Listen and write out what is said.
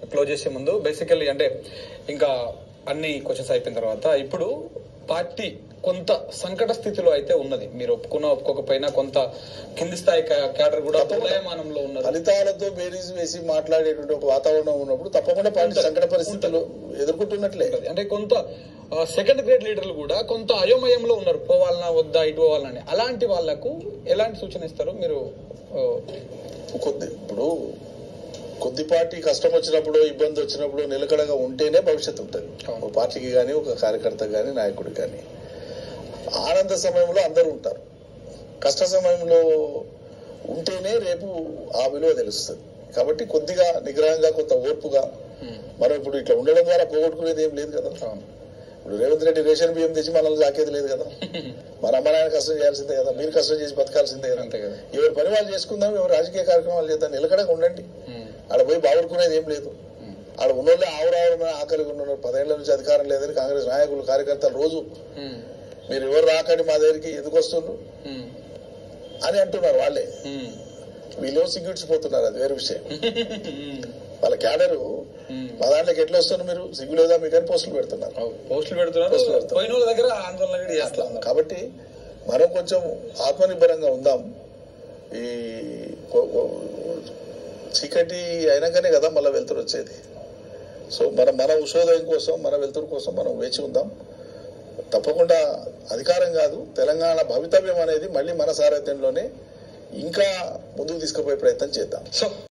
Close చేసే ముందు basically అంటే ఇంకా అన్ని క్వశ్చన్స్ అయిపోయిన తర్వాత ఇప్పుడు పార్టీ కొంత సంకట స్థితిలో అయితే ఉన్నది మీరు ఒప్పుకున్నా ఒప్పుకోకపోయినా కొంత కింది స్థాయి కా- క్యాడర్ కూడా ప్రళయమానంలో ఉన్నారు ఫలితాలతో బేరీజ్ వేసి మాట్లాడేటువంటి ఒక వాతావరణం ఉన్నప్పుడు తప్పకుండా పార్టీ సంకట పరిస్థితులు ఎదుర్కొంటున్నట్లే ఉంటది. అంటే కొంత సెకండ్ గ్రేడ్ లీడర్లు కూడా కొంత అయోమయంలో ఉన్నారు పోవాలన్నా వద్దా ఇటు పోవాలని అలాంటి వాళ్లకు ఎలాంటి సూచన ఇస్తారు మీరు ఆ, కొద్ది ఇప్పుడు కొద్దిపాటి కష్టం వచ్చినప్పుడు ఇబ్బంది వచ్చినప్పుడు నిలకడగా ఉంటేనే భవిష్యత్తు ఉంటుంది అవును. ఒక పార్టీకి కానీ ఒక కార్యకర్తకి కానీ నాయకుడికి కానీ ఆనంద సమయంలో అందరూ ఉంటారు కష్ట సమయంలో ఉంటేనే రేపు ఆ విలువ తెలుస్తుంది కాబట్టి కొద్దిగా నిగ్రహంగా కొంత ఓర్పుగా ఉమ్, మనం ఇప్పుడు ఇట్లా ఉండడం ద్వారా పోగొట్టుకునేది ఏం లేదు కదా అవును. ఇప్పుడు రేవంత్ రెడ్డి రేషన్ బియ్యం తెచ్చి మనల్ని సాకేది లేదు కదా మన అమ్మ నాయన కష్టం చేయాల్సిందే కదా మీరు కష్టం చేసి బతకాల్సిందే కదా అంతే కదా ఎవరి పని వాళ్ళు చేసుకుందాం ఎవరు రాజకీయ కార్యక్రమాలు చేద్దాం నిలకడగా ఉండండి ఉమ్, ఆడ పోయి బాగుడుకునేది ఏం లేదు ఉమ్, ఆడ ఉన్నోళ్ళే ఆవురావురమైన ఆకలిగా ఉన్నారు పదేళ్ల నుంచి అధికారం లేదని కాంగ్రెస్ నాయకులు కార్యకర్తలు రోజు ఉమ్, మీరు ఎవరు రాకండి మా దగ్గరికి ఎందుకు వస్తున్నారు ఉమ్, అని అంటున్నారు వాళ్ళే ఉమ్, వీళ్ళేమో సిగ్గుడిచిపోతున్నారు అది వేరే విషయం ఉమ్, వాళ్ళ క్యాడరు ఉమ్. మా దాంట్లోకి ఎట్లా వస్తున్నారు మీరు సిగ్గు లేదా మీకు అని పోస్టులు పెడుతున్నారు పోస్టులు పెడుతున్నారు పోస్టులు పెడుతున్నారు. పోయిన వాళ్ళ దగ్గర ఆందోళన కూడా అట్లా చేస్తున్నారు కాబట్టి మనం కొంచెం ఆత్మనిర్భరంగా ఉందాం ఈ కొ- కొ- చీకటి అయినాకనే కదా మళ్ళీ వెళ్తురు వచ్చేది సో మన మన ఉషోదయం కోసం మన వెలుతురు కోసం మనం వేచి ఉందాం తప్పకుండా అధికారం కాదు తెలంగాణ భవితవ్యం అనేది మళ్ళీ మన సారథ్యంలోనే ఇంకా ముందుకు తీసుకుపోయే ప్రయత్నం చేద్దాం సో